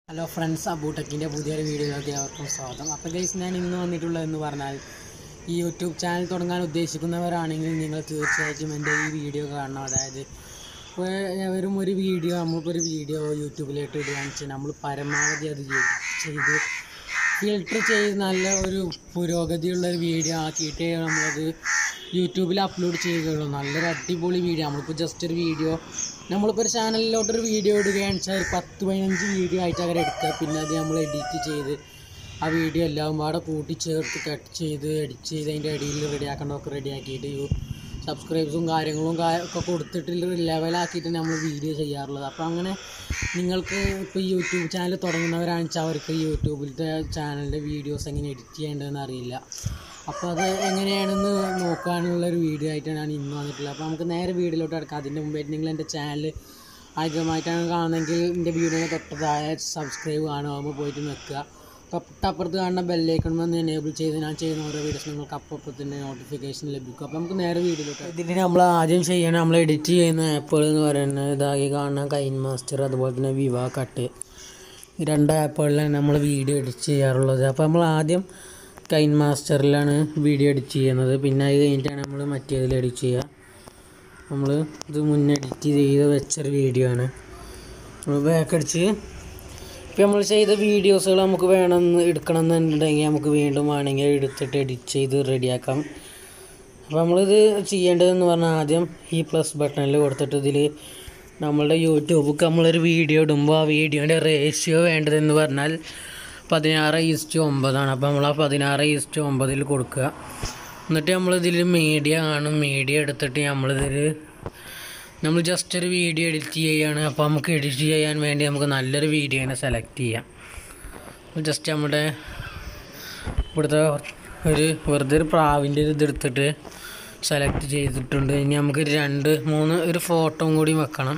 hello friends അബൂടെക്കിൻ്റെ പുതിയൊരു വീഡിയോയിലേക്ക് ഏവർക്കും സ്വാഗതം അപ്പോൾ ഗൈസ് ഞാൻ ഇന്ന് വന്നിട്ടുള്ളതെന്ന് പറഞ്ഞാൽ ഈ യൂട്യൂബ് ചാനൽ തുടങ്ങാൻ ഉദ്ദേശിക്കുന്നവരാണെങ്കിൽ നിങ്ങൾ തീർച്ചയായിട്ടും എൻ്റെ ഈ വീഡിയോ കാണണം അതായത് ഇപ്പോൾ വെറും ഒരു വീഡിയോ നമ്മളിപ്പോൾ ഒരു വീഡിയോ യൂട്യൂബിലേക്ക് ഇടുകയാണെന്ന് വെച്ചാൽ നമ്മൾ പരമാവധി അത് ചെയ്ത് ചെയ്ത് ഫിൽട്ടർ ചെയ്ത് നല്ല ഒരു പുരോഗതിയുള്ള ഒരു വീഡിയോ ആക്കിയിട്ടേ നമ്മളത് യൂട്യൂബിൽ അപ്ലോഡ് ചെയ്യുകയുള്ളൂ നല്ലൊരു അടിപൊളി വീഡിയോ നമ്മളിപ്പോൾ ജസ്റ്റ് ഒരു വീഡിയോ നമ്മളിപ്പോൾ ഒരു ചാനലിലോട്ടൊരു വീഡിയോ ഇടുകയാണെന്ന് വെച്ചാൽ ഒരു പത്ത് പതിനഞ്ച് വീഡിയോ ആയിട്ട് അങ്ങനെ എടുക്കുക പിന്നെ അത് നമ്മൾ എഡിറ്റ് ചെയ്ത് ആ വീഡിയോ എല്ലാം പാടെ കൂട്ടിച്ചേർത്ത് കട്ട് ചെയ്ത് എഡിറ്റ് ചെയ്ത് അതിൻ്റെ ഇടയിൽ റെഡിയാക്കേണ്ടതൊക്കെ റെഡിയാക്കിയിട്ട് സബ്സ്ക്രൈബ്സും കാര്യങ്ങളും കാ- ഒക്കെ കൊടുത്തിട്ട് ലെവലാക്കിയിട്ട് നമ്മൾ വീഡിയോ ചെയ്യാറുള്ളത് അപ്പോൾ അങ്ങനെ നിങ്ങൾക്ക് ഇപ്പോൾ യൂട്യൂബ് ചാനൽ തുടങ്ങുന്നവരാണെന്ന് വെച്ചാൽ അവർക്ക് യൂട്യൂബിലത്തെ ചാനലിൻ്റെ വീഡിയോസ് എങ്ങനെ എഡിറ്റ് ചെയ്യേണ്ടതെന്ന് അറിയില്ല അപ്പോൾ അത് എങ്ങനെയാണെന്ന് നോക്കാനുള്ള ഒരു വീഡിയോ ആയിട്ടാണ് ഞാൻ ഇന്ന് വന്നിട്ടുള്ളത് അപ്പോൾ നമുക്ക് നേരെ വീഡിയോയിലോട്ട് കിടക്കാം അതിൻ്റെ മുമ്പായിട്ട് നിങ്ങൾ എൻ്റെ ചാനൽ ആദ്യമായിട്ടാണ് കാണുന്നതെങ്കിൽ എൻ്റെ വീഡിയോനെ തൊട്ടതായ സബ്സ്ക്രൈബ് കാണുമ്പോൾ പോയിട്ട് നിൽക്കുക തൊട്ടപ്പുറത്ത് കാണുന്ന ബെല്ലൈക്കൺ വന്ന് എനേബിൾ ചെയ്ത് ഞാൻ ചെയ്യുന്ന ഓരോ വീഡിയോസ് നിങ്ങൾക്ക് അപ്പോൾ തന്നെ നോട്ടിഫിക്കേഷൻ ലഭിക്കും അപ്പോൾ നമുക്ക് നേരെ വീഡിയോയിലോട്ട് ഇതിന് നമ്മൾ ആദ്യം ചെയ്യണം നമ്മൾ എഡിറ്റ് ചെയ്യുന്ന ആപ്പുകൾ എന്ന് പറയുന്നത് ഇതായി കാണുന്ന കൈൻ മാസ്റ്റർ അതുപോലെ തന്നെ വിവാ കട്ട് ഈ രണ്ട് ആപ്പുകളിലാണ് നമ്മൾ വീഡിയോ എഡിറ്റ് ചെയ്യാറുള്ളത് അപ്പോൾ നമ്മൾ ആദ്യം കൈൻ മാസ്റ്ററിലാണ് വീഡിയോ എഡിറ്റ് ചെയ്യുന്നത് പിന്നെ അത് കഴിഞ്ഞിട്ടാണ് നമ്മൾ മറ്റേതിൽ എഡിറ്റ് ചെയ്യുക നമ്മൾ ഇത് മുന്നേ എഡിറ്റ് ചെയ്ത് വെച്ചൊരു വീഡിയോ ആണ് നമ്മൾ ബാക്ക് അടിച്ച് ഇപ്പോൾ നമ്മൾ ചെയ്ത വീഡിയോസുകൾ നമുക്ക് വേണമെന്ന് എടുക്കണം എന്നുണ്ടെങ്കിൽ നമുക്ക് വീണ്ടും വേണമെങ്കിൽ എടുത്തിട്ട് എഡിറ്റ് ചെയ്ത് റെഡിയാക്കാം അപ്പോൾ നമ്മളിത് ചെയ്യേണ്ടതെന്ന് പറഞ്ഞാൽ ആദ്യം ഈ പ്ലസ് ബട്ടണിൽ കൊടുത്തിട്ട് ഇതിൽ നമ്മളുടെ യൂട്യൂബിൽ നമ്മളൊരു വീഡിയോ ഇടുമ്പോൾ ആ വീഡിയോൻ്റെ റേഷ്യോ വേണ്ടതെന്ന് പറഞ്ഞാൽ പതിനാറ് ഈസ്റ്റ് ഒമ്പതാണ് അപ്പോൾ നമ്മൾ ആ പതിനാറ് ഈസ്റ്റ് ഒമ്പതിൽ കൊടുക്കുക എന്നിട്ട് നമ്മളിതിൽ മീഡിയ കാണും മീഡിയ എടുത്തിട്ട് നമ്മളിതിൽ നമ്മൾ ജസ്റ്റ് ഒരു വീഡിയോ എഡിറ്റ് ചെയ്യുകയാണ് അപ്പോൾ നമുക്ക് എഡിറ്റ് ചെയ്യാൻ വേണ്ടി നമുക്ക് നല്ലൊരു വീഡിയോനെ സെലക്ട് ചെയ്യാം ജസ്റ്റ് നമ്മുടെ ഇവിടുത്തെ ഒരു വെറുതെ ഒരു പ്രാവിൻ്റെ ഒരു ഇതെടുത്തിട്ട് സെലക്ട് ചെയ്തിട്ടുണ്ട് ഇനി നമുക്ക് രണ്ട് മൂന്ന് ഒരു ഫോട്ടോയും കൂടി വെക്കണം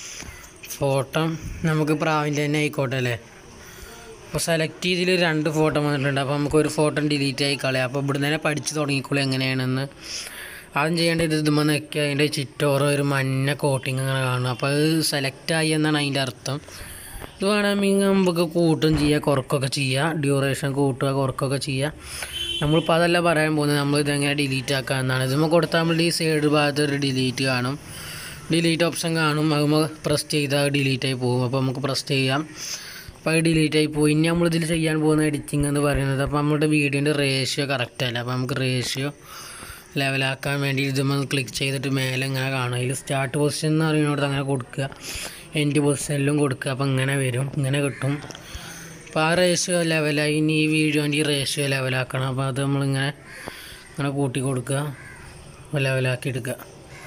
ഫോട്ടോ നമുക്ക് പ്രാവിൻ്റെ തന്നെ ആയിക്കോട്ടെ അല്ലേ അപ്പോൾ സെലക്ട് ചെയ്തിൽ രണ്ട് ഫോട്ടോ വന്നിട്ടുണ്ട് അപ്പോൾ നമുക്ക് ഒരു ഫോട്ടോ ഡിലീറ്റ് ആയി കളയാം അപ്പോൾ ഇവിടുന്ന് തന്നെ പഠിച്ച് തുടങ്ങിക്കോളൂ എങ്ങനെയാണെന്ന് ആദ്യം ചെയ്യേണ്ടത് ഇതുമ്പോൾ നിൽക്കുക അതിൻ്റെ ചുറ്റോറം ഒരു മഞ്ഞ കോട്ടിങ് അങ്ങനെ കാണും അപ്പോൾ അത് സെലക്ട് ആയി എന്നാണ് അതിൻ്റെ അർത്ഥം ഇത് വേണമെങ്കിൽ നമുക്ക് കൂട്ടും ചെയ്യുക കുറക്കൊക്കെ ചെയ്യുക ഡ്യൂറേഷൻ കൂട്ടുക കുറക്കൊക്കെ ചെയ്യുക നമ്മളിപ്പോൾ അതല്ല പറയാൻ പോകുന്നത് നമ്മൾ ഇതെങ്ങനെ ഡിലീറ്റ് ആക്കുക എന്നാണ് ഇതുമ്പോൾ കൊടുത്താൽ നമ്മൾ ഈ സൈഡ് ഭാഗത്ത് ഒരു ഡിലീറ്റ് കാണും ഡിലീറ്റ് ഓപ്ഷൻ കാണും അതുമ്പോൾ പ്രസ് ചെയ്താൽ ഡിലീറ്റ് ആയി പോകും അപ്പോൾ നമുക്ക് പ്രസ് ചെയ്യാം അപ്പോൾ അത് ഡിലീറ്റ് ആയി പോയി ഇനി നമ്മളിതിൽ ചെയ്യാൻ പോകുന്ന എഡിറ്റിംഗ് എന്ന് പറയുന്നത് അപ്പോൾ നമ്മുടെ വീഡിയോൻ്റെ റേഷ്യോ കറക്റ്റ് അല്ല അപ്പോൾ നമുക്ക് റേഷ്യോ ലെവലാക്കാൻ വേണ്ടി ഇതുമ്പോൾ ക്ലിക്ക് ചെയ്തിട്ട് മേലെ ഇങ്ങനെ കാണും അതിൽ സ്റ്റാർട്ട് പൊസിഷൻ എന്ന് പറയുന്നിടത്ത് അങ്ങനെ കൊടുക്കുക എൻഡ് പൊസിഷനിലും കൊടുക്കുക അപ്പോൾ ഇങ്ങനെ വരും ഇങ്ങനെ കിട്ടും അപ്പോൾ ആ റേഷ്യോ ലെവലായി ഇനി ഈ വീഡിയോൻ്റെ ഈ റേഷ്യോ ലെവലാക്കണം അപ്പോൾ അത് നമ്മളിങ്ങനെ ഇങ്ങനെ കൂട്ടി കൊടുക്കുക ലെവലാക്കി എടുക്കുക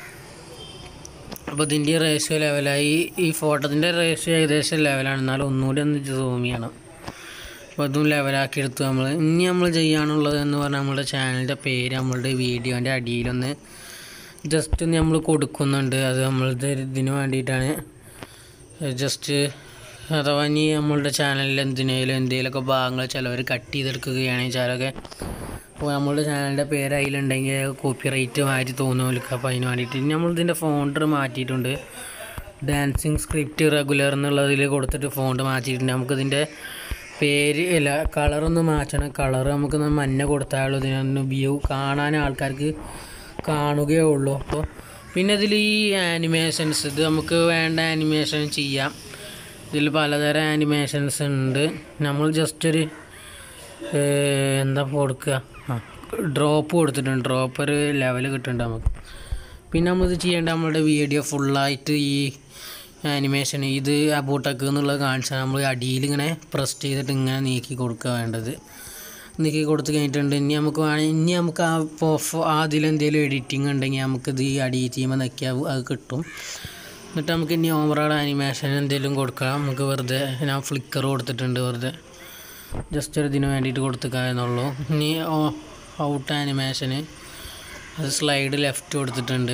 അപ്പോൾ ഇതിൻ്റെ റേഷ്യോ ലെവലായി ഈ ഫോട്ടോത്തിൻ്റെ റേഷ്യോ ഏകദേശം ലെവലാണ് എന്നാലും ഒന്നുകൂടി ഒന്ന് സൂം ചെയ്യണം അപ്പോൾ അതും ലെവലാക്കി എടുത്തു നമ്മൾ ഇനി നമ്മൾ ചെയ്യാനുള്ളത് എന്ന് പറഞ്ഞാൽ നമ്മുടെ ചാനലിൻ്റെ പേര് നമ്മളുടെ വീഡിയോൻ്റെ അടിയിലൊന്ന് ജസ്റ്റ് ഒന്ന് നമ്മൾ കൊടുക്കുന്നുണ്ട് അത് നമ്മളുടെ ഇതിന് വേണ്ടിയിട്ടാണ് ജസ്റ്റ് അഥവാ ഇനി നമ്മളുടെ ചാനലിൽ എന്തിനേലും എന്തെങ്കിലുമൊക്കെ ഭാഗങ്ങൾ ചിലവർ കട്ട് ചെയ്തെടുക്കുകയാണെങ്കിൽ ചിലരൊക്കെ അപ്പോൾ നമ്മളുടെ ചാനലിൻ്റെ പേര് അതിലുണ്ടെങ്കിൽ കോപ്പി റേറ്റ് മാറ്റി തോന്നുമല്ലോ അപ്പോൾ അതിന് വേണ്ടിയിട്ട് ഇനി നമ്മളിതിൻ്റെ ഫോണ്ടർ മാറ്റിയിട്ടുണ്ട് ഡാൻസിങ് സ്ക്രിപ്റ്റ് റെഗുലർ എന്നുള്ളതിൽ കൊടുത്തിട്ട് ഫോണ്ട് മാറ്റിയിട്ടുണ്ട് നമുക്കിതിൻ്റെ പേര് അല്ല കളറൊന്ന് മാറ്റണം കളർ നമുക്ക് മഞ്ഞ കൊടുത്താലുള്ളൂ ഇതിനൊന്ന് വ്യൂ കാണാൻ ആൾക്കാർക്ക് കാണുകയേ ഉള്ളൂ അപ്പോൾ പിന്നെ ഇതിൽ ഈ ആനിമേഷൻസ് ഇത് നമുക്ക് വേണ്ട ആനിമേഷൻ ചെയ്യാം ഇതിൽ പലതരം ആനിമേഷൻസ് ഉണ്ട് നമ്മൾ ജസ്റ്റ് ഒരു ഏഹ്, എന്താ കൊടുക്കുക ആ ഡ്രോപ്പ് കൊടുത്തിട്ടുണ്ട് ഡ്രോപ്പ് ഒരു ലെവൽ കിട്ടുന്നുണ്ട് നമുക്ക് പിന്നെ നമ്മളിത് ചെയ്യേണ്ട നമ്മളുടെ വീഡിയോ ഫുള്ളായിട്ട് ഈ ആനിമേഷൻ ഇത് അബൂട്ടക്ക് എന്നുള്ളത് കാണിച്ചാൽ നമ്മൾ അടിയിൽ ഇങ്ങനെ പ്രസ് ചെയ്തിട്ട് ഇങ്ങനെ നീക്കി കൊടുക്കുക വേണ്ടത് നീക്കി കൊടുത്ത് കഴിഞ്ഞിട്ടുണ്ട് ഇനി നമുക്ക് വേണമെങ്കിൽ ഇനി നമുക്ക് ആ പൊഫ് അതിലെന്തെങ്കിലും എഡിറ്റിംഗ് ഉണ്ടെങ്കിൽ നമുക്കിത് ഈ അടി ചെയ്യുമ്പോൾ നിൽക്കിയാൽ അത് കിട്ടും എന്നിട്ട് നമുക്ക് ഇനി ഓവറോൾ ആനിമേഷൻ എന്തെങ്കിലും കൊടുക്കാം നമുക്ക് വെറുതെ ഞാൻ ഫ്ലിക്കർ കൊടുത്തിട്ടുണ്ട് വെറുതെ ജസ്റ്റ് ഒരു ഇതിന് വേണ്ടിയിട്ട് കൊടുത്തുക്കാന്നുള്ളൂ ഇനി ഔട്ട് ആനിമേഷന് അത് സ്ലൈഡ് ലെഫ്റ്റ് കൊടുത്തിട്ടുണ്ട്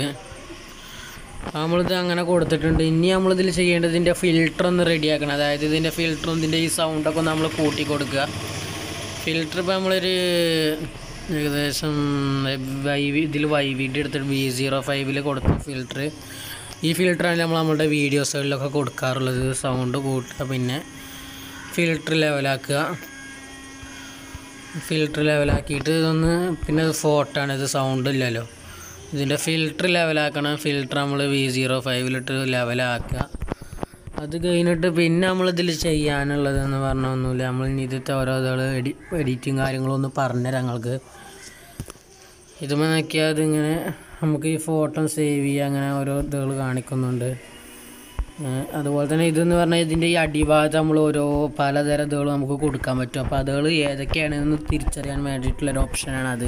നമ്മളിത് അങ്ങനെ കൊടുത്തിട്ടുണ്ട് ഇനി നമ്മളിതിൽ ചെയ്യേണ്ടത് ഇതിൻ്റെ ഫിൽറ്റർ ഒന്ന് റെഡിയാക്കണം അതായത് ഇതിൻ്റെ ഫിൽറ്ററും ഇതിൻ്റെ ഈ സൗണ്ടൊക്കെ ഒന്ന് നമ്മൾ കൂട്ടി കൊടുക്കുക ഫിൽറ്റർ ഇപ്പോൾ നമ്മളൊരു ഏകദേശം വൈ ഇതിൽ വൈ വിഡി എടുത്തിട്ട് ബി സീറോ ഫൈവിൽ കൊടുത്ത ഫിൽറ്റർ ഈ ഫിൽറ്ററാണ് നമ്മൾ നമ്മുടെ വീഡിയോസുകളിലൊക്കെ കൊടുക്കാറുള്ളത് സൗണ്ട് കൂട്ടുക പിന്നെ ഫിൽറ്റർ ലെവലാക്കുക ഫിൽറ്റർ ലെവലാക്കിയിട്ട് ഇതൊന്ന് പിന്നെ ഇത് ഫോട്ടോ ആണ് ഇത് സൗണ്ട് ഇല്ലല്ലോ ഇതിൻ്റെ ഫിൽറ്റർ ലെവലാക്കണം ഫിൽറ്റർ നമ്മൾ വി സീറോ ഫൈവിലിട്ട് ലെവലാക്കുക അത് കഴിഞ്ഞിട്ട് പിന്നെ നമ്മളിതിൽ ചെയ്യാനുള്ളതെന്ന് പറഞ്ഞ ഒന്നുമില്ല നമ്മൾ ഇനി ഇതിലത്തെ ഓരോ ഇതുകൾ എഡി എഡിറ്റും കാര്യങ്ങളും ഒന്ന് പറഞ്ഞുതരാം ഞങ്ങൾക്ക് ഇതുമ്പോൾ നോക്കിയാൽ ഇതിങ്ങനെ നമുക്ക് ഈ ഫോട്ടോ സേവ് ചെയ്യുക അങ്ങനെ ഓരോ ഇതുകൾ കാണിക്കുന്നുണ്ട് ഏഹ് അതുപോലെ തന്നെ ഇതെന്ന് പറഞ്ഞാൽ ഇതിൻ്റെ ഈ അടിഭാഗത്ത് നമ്മൾ ഓരോ പലതരം ഇതുകൾ നമുക്ക് കൊടുക്കാൻ പറ്റും അപ്പോൾ അതുകൾ ഏതൊക്കെയാണെന്ന് തിരിച്ചറിയാൻ വേണ്ടിയിട്ടുള്ളൊരു ഓപ്ഷനാണ് അത്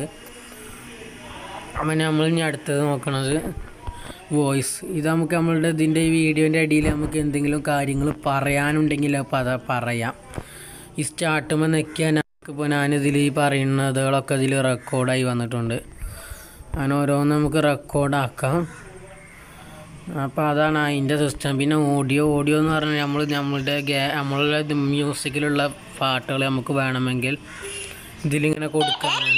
അപ്പം നമ്മൾ ഇനി അടുത്തത് നോക്കണത് വോയിസ് ഇത് നമുക്ക് നമ്മളുടെ ഇതിൻ്റെ ഈ വീഡിയോൻ്റെ അടിയിൽ നമുക്ക് എന്തെങ്കിലും കാര്യങ്ങൾ പറയാനുണ്ടെങ്കിൽ അപ്പോൾ അത് പറയാം ഈ സ്റ്റാർട്ടുമ്പോൾ നിൽക്കാൻ നമുക്കിപ്പോൾ ഞാനിതിൽ ഈ പറയുന്നതുകളൊക്കെ ഇതിൽ റെക്കോർഡായി വന്നിട്ടുണ്ട് അങ്ങനെ ഓരോന്ന് നമുക്ക് റെക്കോർഡാക്കാം അപ്പോൾ അതാണ് അതിൻ്റെ സിസ്റ്റം പിന്നെ ഓഡിയോ ഓഡിയോ എന്ന് പറഞ്ഞാൽ നമ്മൾ നമ്മളുടെ ഗേ നമ്മളുടെ ഇത് മ്യൂസിക്കിലുള്ള പാട്ടുകൾ നമുക്ക് വേണമെങ്കിൽ ഇതിലിങ്ങനെ കൊടുക്കാനാണ്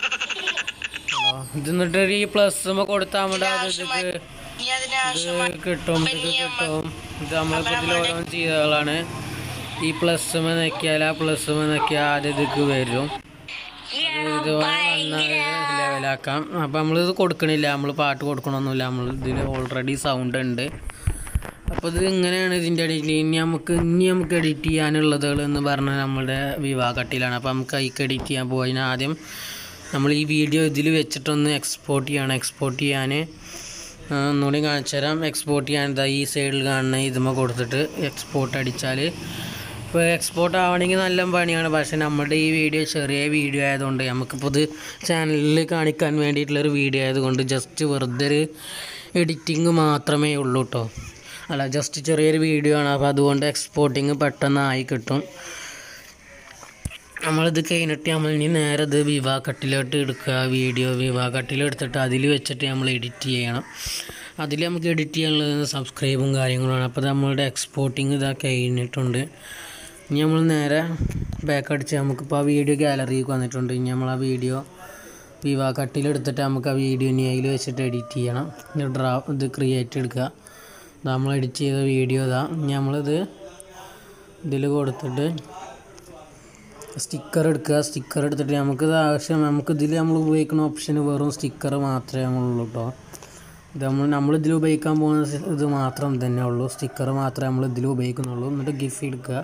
ഹലോ ഇത് എന്നിട്ട് ഈ പ്ലസ് കൊടുത്താൽ നമ്മുടെ അത് ഇതൊക്കെ ഇത് കിട്ടും ഇത് കിട്ടും ഇത് നമ്മളിപ്പോൾ ഇതിൽ ഓരോന്ന് ചെയ്തതാണ് ഈ പ്ലസ് നോക്കിയാൽ ആ പ്ലസ് നോക്കിയാൽ ആദ്യം ഇതൊക്കെ വരും ഇത് ലെവലാക്കാം അപ്പം നമ്മളിത് കൊടുക്കണില്ല നമ്മൾ പാട്ട് കൊടുക്കണമൊന്നുമില്ല നമ്മൾ ഇതിൽ ഓൾറെഡി സൗണ്ട് ഉണ്ട് അപ്പോൾ ഇത് ഇങ്ങനെയാണ് ഇതിൻ്റെ എഡിറ്റ് ഇനി നമുക്ക് ഇനി നമുക്ക് എഡിറ്റ് ചെയ്യാനുള്ളതുകൾ എന്ന് പറഞ്ഞാൽ നമ്മുടെ വിവാഹ കട്ടിലാണ് അപ്പോൾ നമുക്ക് അതിക്ക് എഡിറ്റ് ചെയ്യാൻ പോയി ആദ്യം നമ്മൾ ഈ വീഡിയോ ഇതിൽ വെച്ചിട്ടൊന്ന് എക്സ്പോർട്ട് ചെയ്യണം എക്സ്പോർട്ട് ചെയ്യാൻ ആ, ഒന്നുകൂടി കാണിച്ചു തരാം എക്സ്പോർട്ട് ചെയ്യാൻ ഇതാ ഈ സൈഡിൽ കാണുന്ന ഇതുമ്മ കൊടുത്തിട്ട് എക്സ്പോർട്ട് അടിച്ചാൽ ഇപ്പോൾ എക്സ്പോർട്ട് ആവണമെങ്കിൽ നല്ല പണിയാണ് പക്ഷേ നമ്മുടെ ഈ വീഡിയോ ചെറിയ വീഡിയോ ആയതുകൊണ്ട് നമുക്കിപ്പോൾ ഇത് ചാനലിൽ കാണിക്കാൻ വേണ്ടിയിട്ടുള്ളൊരു വീഡിയോ ആയതുകൊണ്ട് ജസ്റ്റ് വെറുതെ ഒരു എഡിറ്റിങ് മാത്രമേ ഉള്ളൂ കേട്ടോ അല്ല ജസ്റ്റ് ചെറിയൊരു വീഡിയോ ആണ് അപ്പോൾ അതുകൊണ്ട് എക്സ്പോർട്ടിങ് പെട്ടെന്ന് ആയി കിട്ടും നമ്മളിത് കഴിഞ്ഞിട്ട് നമ്മൾ ഇനി നേരെ ഇത് വിവാ കട്ടിലോട്ട് എടുക്കുക വീഡിയോ വിവാ കട്ടിലെടുത്തിട്ട് അതിൽ വെച്ചിട്ട് നമ്മൾ എഡിറ്റ് ചെയ്യണം അതിൽ നമുക്ക് എഡിറ്റ് ചെയ്യാനുള്ളത് സബ്സ്ക്രൈബും കാര്യങ്ങളുമാണ് അപ്പോൾ നമ്മളുടെ എക്സ്പോർട്ടിങ് ഇതാ കഴിഞ്ഞിട്ടുണ്ട് ഇനി നമ്മൾ നേരെ ബാക്ക് അടിച്ച് നമുക്കിപ്പോൾ ആ വീഡിയോ ഗാലറിക്ക് വന്നിട്ടുണ്ട് ഇനി നമ്മൾ ആ വീഡിയോ വിവാ കട്ടിലെടുത്തിട്ട് നമുക്ക് ആ വീഡിയോ ഇനി അതിൽ വെച്ചിട്ട് എഡിറ്റ് ചെയ്യണം ഇത് ഡ്രാ ഇത് ക്രിയേറ്റ് എടുക്കുക ഇത് നമ്മൾ എഡിറ്റ് ചെയ്ത വീഡിയോ ഇതാ ഇനി നമ്മളിത് ഇതിൽ കൊടുത്തിട്ട് സ്റ്റിക്കർ എടുക്കുക സ്റ്റിക്കർ എടുത്തിട്ട് നമുക്ക് ഇത് ആവശ്യം നമുക്ക് ഇതിൽ നമ്മൾ ഉപയോഗിക്കുന്ന ഓപ്ഷൻ വെറും സ്റ്റിക്കർ മാത്രമേ നമ്മളുള്ളൂ കേട്ടോ ഇത് നമ്മൾ നമ്മൾ ഇതിൽ ഉപയോഗിക്കാൻ പോകുന്ന സ- ഇത് മാത്രം തന്നെ ഉള്ളൂ സ്റ്റിക്കർ മാത്രമേ നമ്മൾ ഇതിൽ ഉപയോഗിക്കുന്നുള്ളൂ എന്നിട്ട് ഗിഫ് എടുക്കുക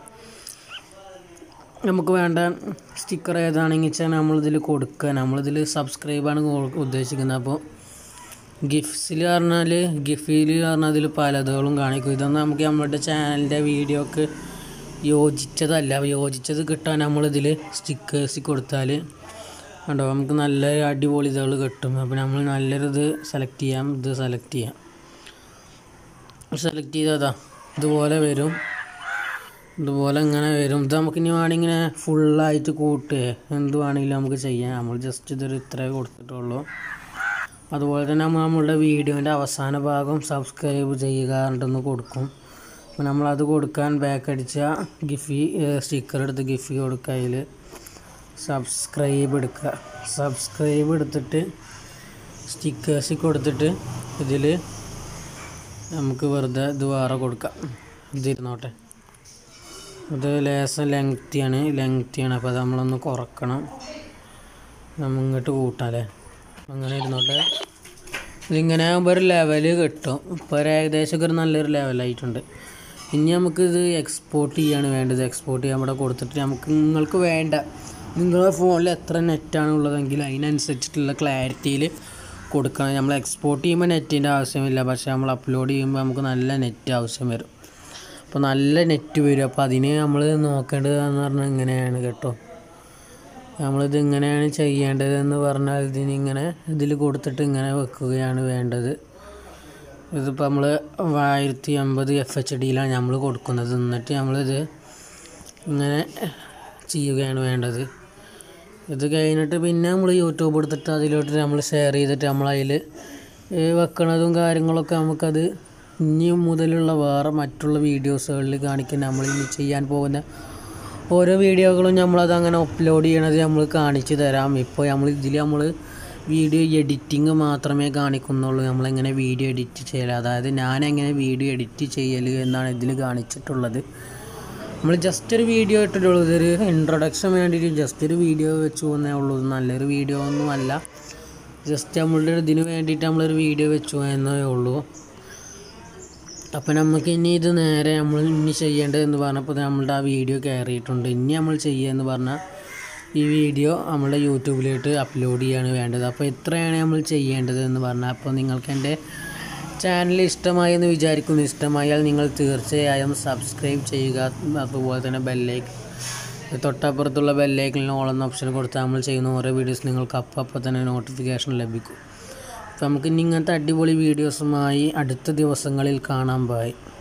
നമുക്ക് വേണ്ട സ്റ്റിക്കർ ഏതാണെങ്കിൽ വെച്ചാൽ നമ്മളിതിൽ കൊടുക്കുക നമ്മളിതിൽ സബ്സ്ക്രൈബാണ് കൊ- ഉദ്ദേശിക്കുന്നത് അപ്പോൾ ഗിഫ്റ്റ്സിൽ പറഞ്ഞാൽ ഗിഫിൽ പറഞ്ഞാൽ അതിൽ പലതുകളും കാണിക്കും ഇതൊന്നും നമുക്ക് നമ്മളുടെ ചാനലിൻ്റെ വീഡിയോക്ക് യോജിച്ചതല്ല യോജിച്ചത് കിട്ടാൻ നമ്മളിതിൽ സ്റ്റിക്കേഴ്സ് കൊടുത്താൽ കണ്ടോ നമുക്ക് നല്ല അടിപൊളി ഇതുകൾ കിട്ടും അപ്പോൾ നമ്മൾ നല്ലൊരു ഇത് സെലക്ട് ചെയ്യാം ഇത് സെലക്ട് ചെയ്യാം സെലക്ട് ചെയ്തതാ ഇതുപോലെ വരും ഇതുപോലെ ഇങ്ങനെ വരും ഇത് നമുക്ക് ഇനി വേണമെങ്കിൽ ഇങ്ങനെ ഫുള്ളായിട്ട് കൂട്ടുക എന്ത് വേണമെങ്കിലും നമുക്ക് ചെയ്യാം നമ്മൾ ജസ്റ്റ് ഇതൊരു ഇത്രേ കൊടുത്തിട്ടുള്ളൂ അതുപോലെ തന്നെ നമ്മൾ നമ്മളുടെ വീഡിയോൻ്റെ അവസാന ഭാഗം സബ്സ്ക്രൈബ് ചെയ്യുക എന്നിട്ടൊന്ന് കൊടുക്കും അപ്പോൾ നമ്മളത് കൊടുക്കാൻ ബാക്ക് അടിച്ച ഗിഫി സ്റ്റിക്കർ എടുത്ത് ഗിഫി കൊടുക്കുക അതിൽ സബ്സ്ക്രൈബ് എടുക്കുക സബ്സ്ക്രൈബ് എടുത്തിട്ട് സ്റ്റിക്കേഴ്സ് കൊടുത്തിട്ട് ഇതിൽ നമുക്ക് വെറുതെ ഇത് വേറെ കൊടുക്കാം ഇതിരുന്നോട്ടെ ഇത് ലേസം ലെങ്തിയാണ് ലെങ്തിയാണ് അപ്പോൾ അത് നമ്മളൊന്ന് കുറക്കണം നമ്മൾ ഇങ്ങോട്ട് കൂട്ടാം അല്ലേ അങ്ങനെ ഇരുന്നോട്ടെ ഇതിങ്ങനെ ആകുമ്പോൾ ഒരു ലെവല് കിട്ടും ഇപ്പോൾ ഒരു ഏകദേശം ഒക്കെ ഒരു നല്ലൊരു ലെവലായിട്ടുണ്ട് ഇനി നമുക്കിത് എക്സ്പോർട്ട് ചെയ്യാണ് വേണ്ടത് എക്സ്പോർട്ട് ചെയ്യാൻ ഇവിടെ കൊടുത്തിട്ട് നമുക്ക് നിങ്ങൾക്ക് വേണ്ട നിങ്ങളുടെ ഫോണിൽ എത്ര നെറ്റാണ് ഉള്ളതെങ്കിൽ അതിനനുസരിച്ചിട്ടുള്ള ക്ലാരിറ്റിയിൽ കൊടുക്കണം നമ്മൾ എക്സ്പോർട്ട് ചെയ്യുമ്പോൾ നെറ്റിൻ്റെ ആവശ്യമില്ല പക്ഷേ നമ്മൾ അപ്ലോഡ് ചെയ്യുമ്പോൾ നമുക്ക് നല്ല നെറ്റ് ആവശ്യം വരും അപ്പോൾ നല്ല നെറ്റ് വരും അപ്പോൾ അതിന് നമ്മൾ നോക്കേണ്ടതെന്ന് പറഞ്ഞാൽ ഇങ്ങനെയാണ് കേട്ടോ നമ്മളിത് ഇങ്ങനെയാണ് ചെയ്യേണ്ടതെന്ന് പറഞ്ഞാൽ ഇതിനിങ്ങനെ ഇതിൽ കൊടുത്തിട്ട് ഇങ്ങനെ വെക്കുകയാണ് വേണ്ടത് ഇതിപ്പോൾ നമ്മൾ ആയിരത്തി അമ്പത് എഫ് എച്ച് ഡിയിലാണ് നമ്മൾ കൊടുക്കുന്നത് എന്നിട്ട് നമ്മളിത് ഇങ്ങനെ ചെയ്യുകയാണ് വേണ്ടത് ഇത് കഴിഞ്ഞിട്ട് പിന്നെ നമ്മൾ യൂട്യൂബ് എടുത്തിട്ട് അതിലോട്ട് നമ്മൾ ഷെയർ ചെയ്തിട്ട് നമ്മൾ അതിൽ വെക്കണതും കാര്യങ്ങളൊക്കെ നമുക്കത് ഇനി മുതലുള്ള വേറെ മറ്റുള്ള വീഡിയോസുകളിൽ കാണിക്കാൻ നമ്മൾ ഇനി ചെയ്യാൻ പോകുന്ന ഓരോ വീഡിയോകളും നമ്മളത് അങ്ങനെ അപ്ലോഡ് ചെയ്യണത് നമ്മൾ കാണിച്ചു തരാം ഇപ്പോൾ നമ്മൾ ഇതിൽ നമ്മൾ വീഡിയോ എഡിറ്റിങ് മാത്രമേ കാണിക്കുന്നുള്ളൂ നമ്മളെങ്ങനെ വീഡിയോ എഡിറ്റ് ചെയ്യൽ അതായത് ഞാൻ എങ്ങനെ വീഡിയോ എഡിറ്റ് ചെയ്യൽ എന്നാണ് ഇതിൽ കാണിച്ചിട്ടുള്ളത് നമ്മൾ ജസ്റ്റ് ഒരു വീഡിയോ ഇട്ടിട്ടുള്ളൂ ഇതൊരു ഇൻട്രൊഡക്ഷൻ വേണ്ടിയിട്ട് ജസ്റ്റ് ഒരു വീഡിയോ വെച്ച് പോകുന്നേ ഉള്ളൂ ഇത് നല്ലൊരു വീഡിയോ ഒന്നും അല്ല ജസ്റ്റ് നമ്മളുടെ ഒരു ഇതിന് വേണ്ടിയിട്ട് നമ്മളൊരു വീഡിയോ വെച്ചു എന്നേ ഉള്ളൂ അപ്പോൾ നമുക്ക് ഇനി ഇത് നേരെ നമ്മൾ ഇനി ചെയ്യേണ്ടതെന്ന് പറഞ്ഞപ്പോൾ നമ്മളുടെ ആ വീഡിയോ കയറിയിട്ടുണ്ട് ഇനി നമ്മൾ ചെയ്യുകയെന്ന് പറഞ്ഞാൽ ഈ വീഡിയോ നമ്മുടെ യൂട്യൂബിലോട്ട് അപ്ലോഡ് ചെയ്യാണ് വേണ്ടത് അപ്പോൾ ഇത്രയാണ് നമ്മൾ ചെയ്യേണ്ടത് എന്ന് പറഞ്ഞാൽ അപ്പോൾ നിങ്ങൾക്ക് എൻ്റെ ചാനൽ ഇഷ്ടമായി എന്ന് വിചാരിക്കുന്നു ഇഷ്ടമായാൽ നിങ്ങൾ തീർച്ചയായും സബ്സ്ക്രൈബ് ചെയ്യുക അതുപോലെ തന്നെ ബെല്ലൈക്ക് തൊട്ടപ്പുറത്തുള്ള ബെല്ലൈക്കലിന് ഓളെന്ന ഓപ്ഷൻ കൊടുത്താൽ നമ്മൾ ചെയ്യുന്ന ഓരോ വീഡിയോസ് നിങ്ങൾക്ക് അപ്പം അപ്പം തന്നെ നോട്ടിഫിക്കേഷൻ ലഭിക്കും അപ്പോൾ നമുക്ക് ഇനി ഇങ്ങനത്തെ അടിപൊളി വീഡിയോസുമായി അടുത്ത ദിവസങ്ങളിൽ കാണാൻ പോയി